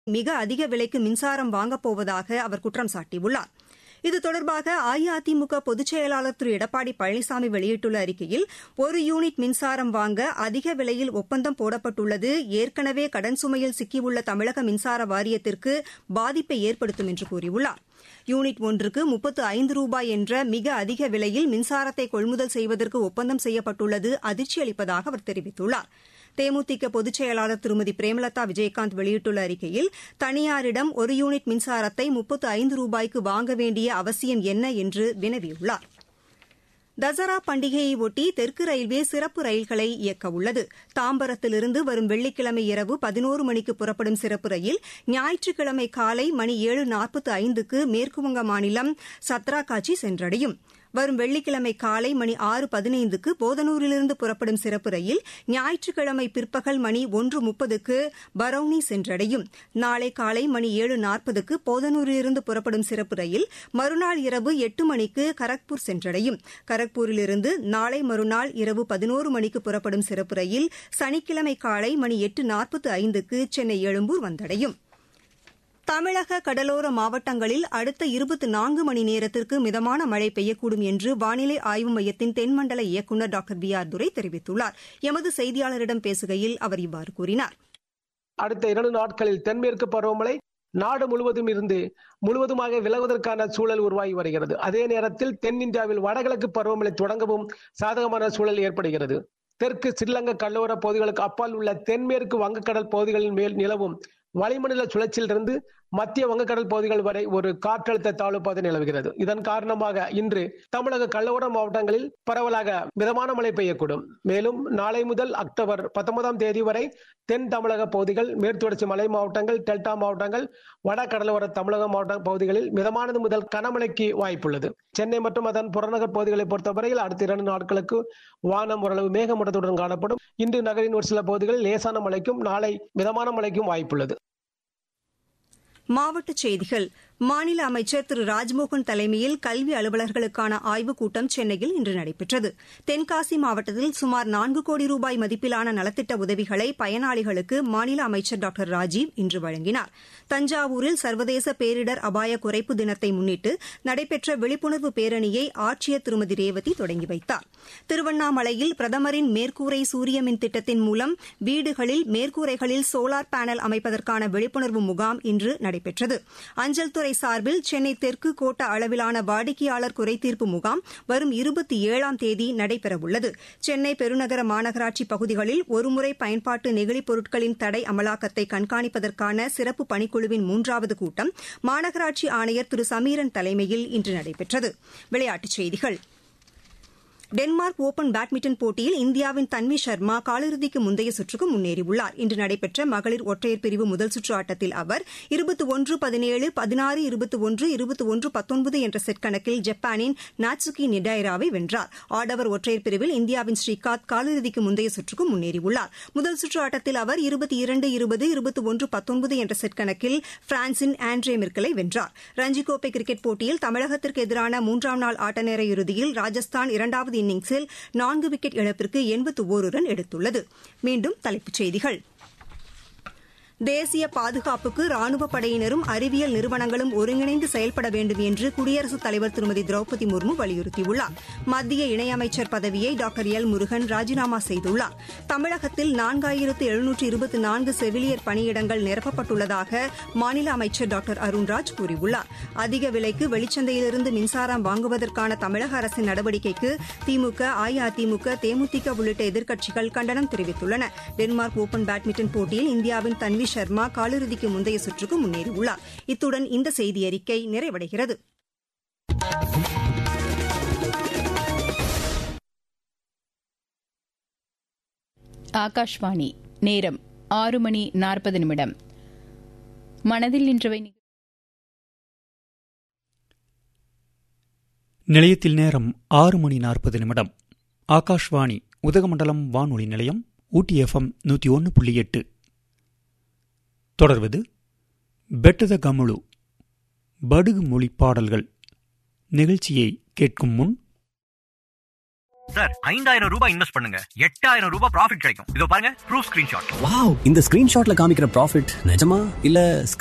மிக அதிக விலைக்கு மின்சாரம் வாங்கப் போவதாக அவர் குற்றம் சாட்டியுள்ளார் இது தொடர்பாக அஇஅதிமுக பொதுச் செயலாளர் திரு எடப்பாடி பழனிசாமி வெளியிட்டுள்ள அறிக்கையில் ஒரு யூனிட் மின்சாரம் வாங்க அதிக விலையில் ஒப்பந்தம் போடப்பட்டுள்ளது ஏற்கனவே கடன் சுமையில் சிக்கியுள்ள தமிழக மின்சார வாரியத்திற்கு பாதிப்பை ஏற்படுத்தும் என்று கூறியுள்ளார் யூனிட் ஒன்றுக்கு முப்பத்து ஐந்து ரூபாய் என்ற மிக அதிக விலையில் மின்சாரத்தை கொள்முதல் செய்வதற்கு ஒப்பந்தம் செய்யப்பட்டுள்ளது அதிர்ச்சி அளிப்பதாக அவர் தெரிவித்துள்ளார் தேமுதிக பொதுச் செயலாளர் திருமதி பிரேமலதா விஜயகாந்த் வெளியிட்டுள்ள அறிக்கையில் தனியாரிடம் ஒரு யூனிட் மின்சாரத்தை முப்பத்து ஐந்து ரூபாய்க்கு வாங்க வேண்டிய அவசியம் என்ன என்று வினவியுள்ளார் தசரா பண்டிகையை ஒட்டி தெற்கு ரயில்வே சிறப்பு ரயில்களை இயக்க உள்ளது தாம்பரத்திலிருந்து வரும் வெள்ளிக்கிழமை இரவு பதினோரு மணிக்கு புறப்படும் சிறப்பு ரயில் ஞாயிற்றுக்கிழமை காலை மணி ஏழு நாற்பத்து ஐந்துக்கு மேற்குவங்க மாநிலம் சத்ராகாச்சி சென்றடையும் வரும் வெள்ளிக்கிழமை காலை மணி ஆறு பதினைந்துக்கு போதனூரிலிருந்து புறப்படும் சிறப்பு ரயில் ஞாயிற்றுக்கிழமை பிற்பகல் மணி ஒன்று முப்பதுக்கு பரௌனி சென்றடையும் நாளை காலை மணி ஏழு நாற்பதுக்கு போதனூரிலிருந்து புறப்படும் சிறப்பு ரயில் மறுநாள் இரவு எட்டு மணிக்கு கரக்பூர் சென்றடையும் கரக்பூரிலிருந்து நாளை மறுநாள் இரவு பதினோரு மணிக்கு புறப்படும் சிறப்பு ரயில் சனிக்கிழமை காலை மணி எட்டு நாற்பத்து ஐந்துக்கு சென்னை எழும்பூர் வந்தடையும் தமிழக கடலோர மாவட்டங்களில் அடுத்த இருபத்தி நான்கு மணி நேரத்திற்கு மிதமான மழை பெய்யக்கூடும் என்று வானிலை ஆய்வு மையத்தின் தென்மண்டல இயக்குநர் டாக்டர் பி ஆர் துரை தெரிவித்துள்ளார் எமது செய்தியாளரிடம் பேசுகையில் அவர் இவ்வாறு கூறினார் அடுத்த இரண்டு நாட்களில் தென்மேற்கு பருவமழை நாடு முழுவதும் இருந்து முழுவதுமாக விலகுவதற்கான சூழல் உருவாகி வருகிறது அதே நேரத்தில் தென்னிந்தியாவில் வடகிழக்கு பருவமழை தொடங்கவும் சாதகமான சூழல் ஏற்படுகிறது தெற்கு ஸ்ரீலங்கா கடலோர பகுதிகளுக்கு அப்பால் உள்ள தென்மேற்கு வங்கக்கடல் பகுதிகளின் மேல் நிலவும் வளிமண்டல சுழற்சியிலிருந்து மத்திய வங்கக்கடல் பகுதிகள் வரை ஒரு காற்றழுத்த தாழ்வு பாதை நிலவுகிறது இதன் காரணமாக இன்று தமிழக கடலோர மாவட்டங்களில் பரவலாக மிதமான மழை பெய்யக்கூடும் மேலும் நாளை முதல் அக்டோபர் பத்தொன்பதாம் தேதி வரை தென் தமிழக பகுதிகள் மேற்குவடர்ச்சி மலை மாவட்டங்கள் டெல்டா மாவட்டங்கள் வட கடலோர தமிழக மாவட்ட பகுதிகளில் மிதமானது முதல் கனமழைக்கு வாய்ப்புள்ளது சென்னை மற்றும் அதன் புறநகர் பகுதிகளை பொறுத்தவரையில் அடுத்த இரண்டு நாட்களுக்கு வானம் ஓரளவு மேகமூட்டத்துடன் காணப்படும் இன்று நகரின் ஒரு சில பகுதிகளில் லேசான மழைக்கும் நாளை மிதமான மழைக்கும் வாய்ப்புள்ளது மாவட்டச் செய்திகள் மாநில அமைச்சர் திரு ராஜ்மோகன் தலைமையில் கல்வி அலுவலர்களுக்கான ஆய்வுக் கூட்டம் சென்னையில் இன்று நடைபெற்றது தென்காசி மாவட்டத்தில் சுமார் நான்கு கோடி ரூபாய் மதிப்பிலான நலத்திட்ட உதவிகளை பயனாளிகளுக்கு மாநில அமைச்சர் டாக்டர் ராஜீவ் இன்று வழங்கினார் தஞ்சாவூரில் சர்வதேச பேரிடர் அபாய குறைப்பு தினத்தை முன்னிட்டு நடைபெற்ற விழிப்புணர்வு பேரணியை ஆட்சியர் திருமதி ரேவதி தொடங்கி வைத்தார் திருவண்ணாமலையில் பிரதமரின் மேற்கூரை சூரிய மின் திட்டத்தின் மூலம் வீடுகளில் மேற்கூரைகளில் சோலார் பேனல் அமைப்பதற்கான விழிப்புணர்வு முகாம் இன்று நடைபெற்றது அஞ்சல் துறை சார்பில் சென்னை தெற்கு கோட்ட அளவிலான வாடிக்கையாளர் குறைதீர்ப்பு முகாம் வரும் இருபத்தி ஏழாம் தேதி நடைபெறவுள்ளது சென்னை பெருநகர மாநகராட்சி பகுதிகளில் ஒருமுறை பயன்பாட்டு நெகிழிப் பொருட்களின் தடை அமலாக்கத்தை கண்காணிப்பதற்கான சிறப்பு பணிக்குழுவின் மூன்றாவது கூட்டம் மாநகராட்சி ஆணையர் திரு சமீரன் தலைமையில் இன்று நடைபெற்றது விளையாட்டுச் செய்திகள் டென்மார்க் ஒபன் பேட்மிண்டன் போட்டியில் இந்தியாவின் தன்வி சர்மா காலிறுதிக்கு முந்தைய சுற்றுக்கு முன்னேறியுள்ளார் இன்று நடைபெற்ற மகளிர் ஒற்றையர் பிரிவு முதல் சுற்று ஆட்டத்தில் அவர் இருபத்தி ஒன்று பதினேழு பதினாறு இருபத்தி ஒன்று இருபத்தி ஒன்று பத்தொன்பது என்ற செட் கணக்கில் ஜப்பானின் நாட்சுகி நிடாயராவை வென்றார் ஆடவர் ஒற்றையர் பிரிவில் இந்தியாவின் ஸ்ரீகாந்த் காலிறுதிக்கு முந்தைய சுற்றுக்கு முன்னேறியுள்ளார் முதல் சுற்று ஆட்டத்தில் அவர் இருபத்தி இரண்டு இருபது இருபத்தி ஒன்று பத்தொன்பது என்ற செட் கணக்கில் பிரான்சின் ஆண்ட்ரே மிர்கலை வென்றார் ரஞ்சி கோப்பை கிரிக்கெட் போட்டியில் தமிழகத்திற்கு எதிரான மூன்றாம் நாள் ஆட்ட நேர இறுதியில் ராஜஸ்தான் இரண்டாவது இன்னிங்ஸில் நான்கு விக்கெட் இழப்பிற்கு எண்பத்து ஓரு ரன் எடுத்துள்ளது மீண்டும் தலைப்புச் செய்திகள் தேசிய பாதுகாப்புக்கு ராணுவ படையினரும் அறிவியல் நிறுவனங்களும் ஒருங்கிணைந்து செயல்பட வேண்டும் என்று குடியரசுத் தலைவர் திருமதி திரௌபதி முர்மு வலியுறுத்தியுள்ளார் மத்திய இணையமைச்சர் பதவியை டாக்டர் எல் முருகன் ராஜினாமா செய்துள்ளார் தமிழகத்தில் நான்காயிரத்து எழுநூற்று இருபத்தி நான்கு செவிலியர் பணியிடங்கள் நிரப்பப்பட்டுள்ளதாக மாநில அமைச்சர் டாக்டர் அருண்ராஜ் கூறியுள்ளார் அதிக விலைக்கு வெளிச்சந்தையிலிருந்து மின்சாரம் வாங்குவதற்கான தமிழக அரசின் நடவடிக்கைக்கு திமுக அஇஅதிமுக தேமுதிக உள்ளிட்ட எதிர்க்கட்சிகள் கண்டனம் தெரிவித்துள்ளன டென்மார்க் ஒபன் பேட்மிண்டன் போட்டியில் இந்தியாவின் தன்வி சர்மா காலிறுதிக்கு முந்தைய சுற்றுக்கு முன்னேறியுள்ளார் இத்துடன் இந்த செய்தி அறிக்கை நிறைவடைகிறது ஆகாஷ்வாணி நேரம் ஆறு மணி நாற்பது நிமிடம் மனதில் நின்றவை நிலையத்தில் நேரம் ஆறு மணி நாற்பது நிமிடம் ஆகாஷ்வாணி உதகமண்டலம் வானொலி நிலையம் ஊட்டி எஃப்எம் நூற்றி ஒன்று புள்ளி எட்டு தொடர்வது பெட்டத கமுழு படுகு மொழி பாடல்கள் நிகழ்ச்சியை கேட்கும் முன் சார் ஐந்தாயிரம் ரூபாய் இன்வெஸ்ட் பண்ணுங்க எட்டாயிரம் ரூபாய் ப்ராஃபிட் கிடைக்கும் இதோ பாருங்க ப்ரூஃப் ஸ்கிரீன்ஷாட் வாவ் இந்த ஸ்கிரீன்ஷாட்ல காமிக்கிற ப்ராஃபிட் நிஜமா இல்ல